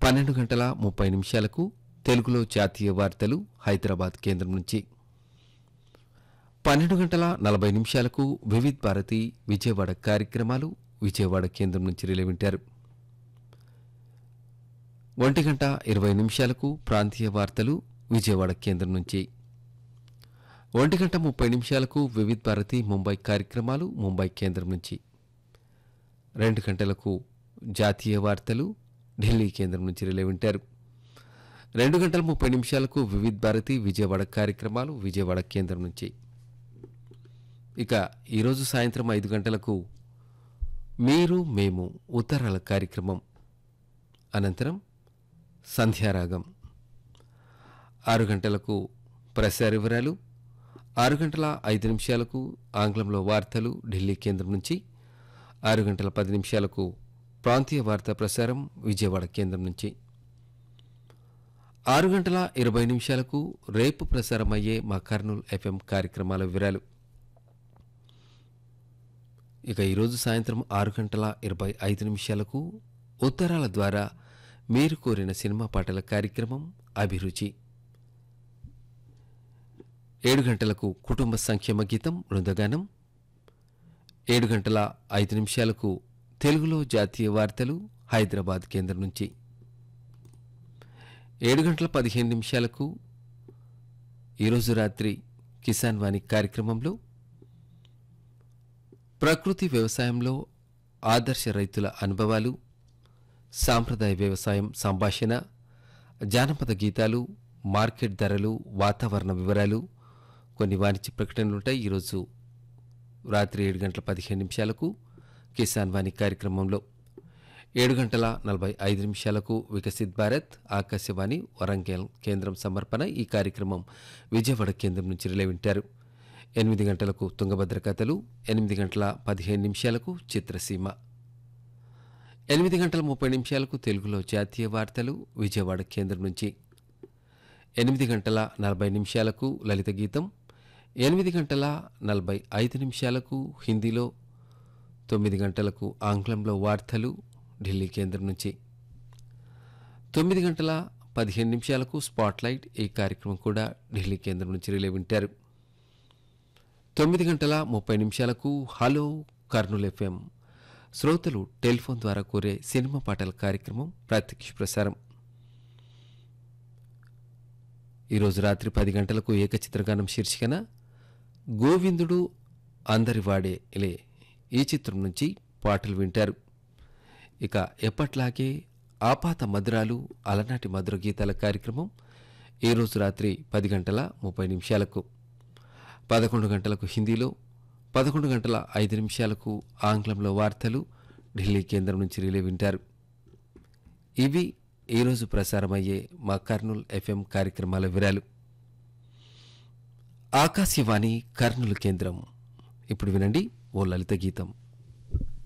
పన్నెండు గంటల ముప్పై నిమిషాలకు తెలుగులో జాతీయ వార్తలు హైదరాబాద్ కేంద్రం నుంచి పన్నెండు గంటల నలభై నిమిషాలకు వివిధ్ భారతి విజయవాడ కార్యక్రమాలు విజయవాడ కేంద్రం నుంచి రిలే వింటారు ఒంటి గంట ఇరవై నిమిషాలకు ప్రాంతీయ వార్తలు విజయవాడ కేంద్రం నుంచి ఒంటి గంట ముప్పై నిమిషాలకు వివిధ్ భారతి ముంబై కార్యక్రమాలు ముంబై కేంద్రం నుంచి రెండు గంటలకు జాతీయ వార్తలు ఢిల్లీ కేంద్రం నుంచి రిలే వింటారు రెండు గంటల ముప్పై నిమిషాలకు వివిధ్ భారతి విజయవాడ కార్యక్రమాలు విజయవాడ కేంద్రం నుంచి ఇక ఈరోజు సాయంత్రం ఐదు గంటలకు మీరు మేము ఉత్తరాల కార్యక్రమం అనంతరం సంధ్యారాగం ఆరు గంటలకు ప్రసార వివరాలు ఆరు గంటల ఐదు నిమిషాలకు ఆంగ్లంలో వార్తలు ఢిల్లీ కేంద్రం నుంచి ఆరు గంటల పది నిమిషాలకు ప్రాంతీయ వార్తా ప్రసారం విజయవాడ కేంద్రం నుంచి ఆరు గంటల ఇరవై నిమిషాలకు రేపు ప్రసారమయ్యే మా కర్నూలు ఎఫ్ఎం కార్యక్రమాల వివరాలు ఇక ఈరోజు సాయంత్రం ఆరు గంటల ఇరవై ఐదు నిమిషాలకు ఉత్తరాల ద్వారా మీరు కోరిన సినిమా పాటల కార్యక్రమం అభిరుచి ఏడు గంటలకు కుటుంబ సంక్షేమ గీతం బృందగానం ఏడు గంటల ఐదు నిమిషాలకు తెలుగులో జాతీయ వార్తలు హైదరాబాద్ కేంద్రం నుంచి ఏడు గంటల పదిహేను నిమిషాలకు ఈరోజు రాత్రి కిసాన్ వాణి కార్యక్రమంలో ప్రకృతి వ్యవసాయంలో ఆదర్శ రైతుల అనుభవాలు సాంప్రదాయ వ్యవసాయం సంభాషణ జానపద గీతాలు మార్కెట్ ధరలు వాతావరణ వివరాలు కొన్ని వాణిజ్య ప్రకటనలుంటాయి ఈరోజు రాత్రి ఏడు గంటల పదిహేను నిమిషాలకు కిసాన్ వాణి కార్యక్రమంలో ఏడు గంటల నలభై ఐదు నిమిషాలకు వికసిత్ భారత్ ఆకాశవాణి వరంగల్ కేంద్రం సమర్పణ ఈ కార్యక్రమం విజయవాడ కేంద్రం నుంచి రిలే వింటారు ఎనిమిది గంటలకు తుంగభద్ర కథలు ఎనిమిది గంటల పదిహేను నిమిషాలకు చిత్రసీమ ఎనిమిది గంటల ముప్పై నిమిషాలకు తెలుగులో జాతీయ వార్తలు విజయవాడ కేంద్రం నుంచి ఎనిమిది గంటల నలభై నిమిషాలకు లలిత గీతం ఎనిమిది గంటల నలభై ఐదు నిమిషాలకు హిందీలో తొమ్మిది గంటలకు ఆంగ్లంలో వార్తలు ఢిల్లీ కేంద్రం నుంచి తొమ్మిది గంటల పదిహేను నిమిషాలకు స్పాట్లైట్ ఈ కార్యక్రమం కూడా ఢిల్లీ కేంద్రం నుంచి రిలే వింటారు తొమ్మిది గంటల ముప్పై నిమిషాలకు హలో కర్నూలు ఎఫ్ఎం శ్రోతలు టెలిఫోన్ ద్వారా కోరే సినిమా పాటల కార్యక్రమం ప్రత్యక్ష ప్రసారం ఈరోజు రాత్రి పది గంటలకు ఏకచిత్రగానం శీర్షికన గోవిందుడు అందరి వాడే లే ఈ చిత్రం నుంచి పాటలు వింటారు ఇక ఎప్పట్లాగే ఆపాత మధురాలు అలనాటి మధుర గీతాల కార్యక్రమం ఈరోజు రాత్రి పది గంటల ముప్పై నిమిషాలకు పదకొండు గంటలకు హిందీలో పదకొండు గంటల ఐదు నిమిషాలకు ఆంగ్లంలో వార్తలు ఢిల్లీ కేంద్రం నుంచి రిలే వింటారు ఇవి ఈరోజు ప్రసారమయ్యే మా కర్నూలు ఎఫ్ఎం కార్యక్రమాల వివరాలు ఆకాశవాణి కర్నూలు కేంద్రం ఇప్పుడు వినండి ఓ లలిత గీతం